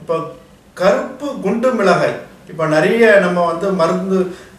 இப்போ கருப்பு குண்டு மிளகாய் இப்போ நிறைய நம்ம வந்து மருந்து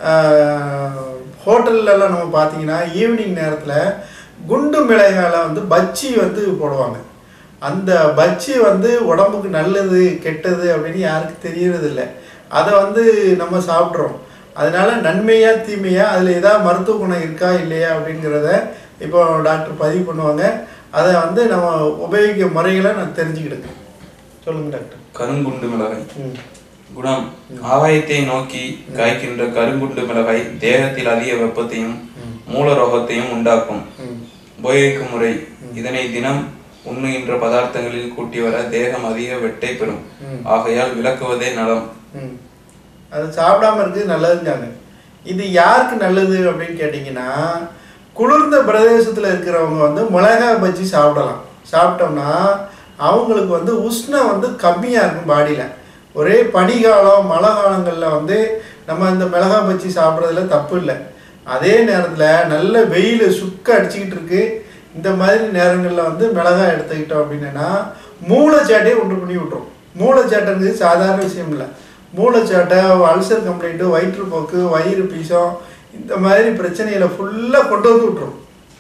ஹோட்டல்லலாம் நம்ம பார்த்தீங்கன்னா ஈவினிங் நேரத்தில் குண்டு மிளகாயில் வந்து பச்சி வந்து போடுவாங்க அந்த பச்சி வந்து உடம்புக்கு நல்லது கெட்டது அப்படின்னு யாருக்கு தெரியறதில்ல அதை வந்து நம்ம சாப்பிட்றோம் அதனால நன்மையா தீமையா அதில் ஏதாவது மருத்துவ குணம் இருக்கா இல்லையா அப்படிங்கிறத இப்போ டாக்டர் பதிவு பண்ணுவாங்க அதை வந்து நம்ம உபயோகிக்க முறைகளை நான் தெரிஞ்சுக்கிடுங்க சொல்லுங்க டாக்டர் கருங்குண்டு மிளகாய் ம் குணம் ஆகாயத்தை நோக்கி காய்க்கின்ற கருங்குண்டு மிளகாய் தேகத்தில் அதிக வெப்பத்தையும் மூல ரோகத்தையும் உண்டாக்கும் ம் உபயோகிக்கும் முறை இதனை தினம் உண்ணுகின்ற பதார்த்தங்களில் கூட்டி வர தேகம் அதிக வெட்டை பெறும் ஆகையால் விளக்குவதே நலம் ம் அது சாப்பிடாம இருக்குது நல்லதுங்காங்க இது யாருக்கு நல்லது அப்படின்னு கேட்டிங்கன்னா குளிர்ந்த பிரதேசத்தில் இருக்கிறவங்க வந்து மிளகாய் பஜ்ஜி சாப்பிடலாம் சாப்பிட்டோம்னா அவங்களுக்கு வந்து உஷ்ணம் வந்து கம்மியாக இருக்கும் பாடியில் ஒரே பனிகாலம் மழை காலங்களில் வந்து நம்ம இந்த மிளகாய் பஜ்ஜி சாப்பிட்றதுல தப்பு இல்லை அதே நேரத்தில் நல்ல வெயில் சுக்க அடிச்சுக்கிட்டு இருக்கு இந்த மாதிரி நேரங்களில் வந்து மிளகாய் எடுத்துக்கிட்டோம் அப்படின்னா மூளைச்சாட்டையை உண்டு பண்ணி விட்டுரும் மூளைச்சாட்டைங்கிறது சாதாரண விஷயம் இல்லை மூளைச்சாட்டை அல்சர் கம்ப்ளைண்ட்டு வயிற்றுப்போக்கு வயிறு பீசம் இந்த மாதிரி பிரச்சனைகளை ஃபுல்லாக கொண்டு வந்து விட்டுரும்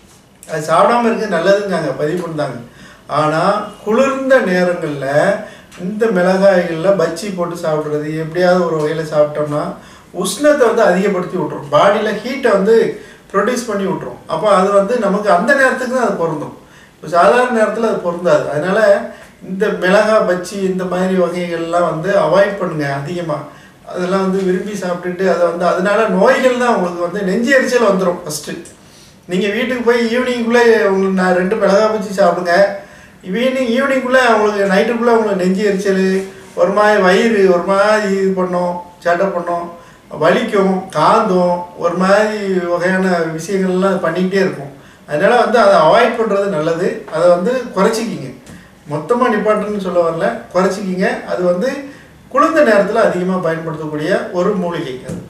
அது சாப்பிடாம இருக்கிறது நல்லதுங்காங்க பதிவு பண்ணாங்க ஆனால் குளிர்ந்த நேரங்களில் இந்த மிளகாய்களில் பச்சி போட்டு சாப்பிட்றது எப்படியாவது ஒரு வகையில் சாப்பிட்டோம்னா உஷ்ணத்தை வந்து அதிகப்படுத்தி விட்ரும் பாடியில் ஹீட்டை வந்து ப்ரொடியூஸ் பண்ணி விட்ரும் அப்போ அது வந்து நமக்கு அந்த நேரத்துக்கு தான் அது பொருந்தும் இப்போ சாதாரண நேரத்தில் அது பொருந்தாது அதனால இந்த மிளகாய் பச்சி இந்த மாதிரி வகைகள்லாம் வந்து அவாய்ட் பண்ணுங்க அதிகமாக அதெல்லாம் வந்து விரும்பி சாப்பிட்டுட்டு அதை வந்து அதனால நோய்கள் தான் உங்களுக்கு வந்து நெஞ்சு எரிச்சல் வந்துடும் ஃபஸ்ட்டு நீங்கள் வீட்டுக்கு போய் ஈவினிங்குள்ளே உங்களுக்கு நான் ரெண்டு மிளகாய் பச்சி சாப்பிடுங்க ஈவினிங் ஈவினிங்குள்ளே உங்களுக்கு நைட்டுக்குள்ளே உங்களுக்கு நெஞ்சு எரிச்சல் ஒரு மாதிரி வயிறு ஒரு மாதிரி இது பண்ணும் சட்டை பண்ணும் வலிக்கும் காந்தும் ஒரு மாதிரி வகையான விஷயங்கள்லாம் பண்ணிக்கிட்டே இருக்கும் அதனால் வந்து அதை அவாய்ட் பண்ணுறது நல்லது அதை வந்து குறைச்சிக்கிங்க மொத்தமாக நிப்பாட்டுன்னு சொல்ல வரல குறைச்சிக்கிங்க அது வந்து குளிர்ந்த நேரத்தில் அதிகமாக பயன்படுத்தக்கூடிய ஒரு மூலிகை அது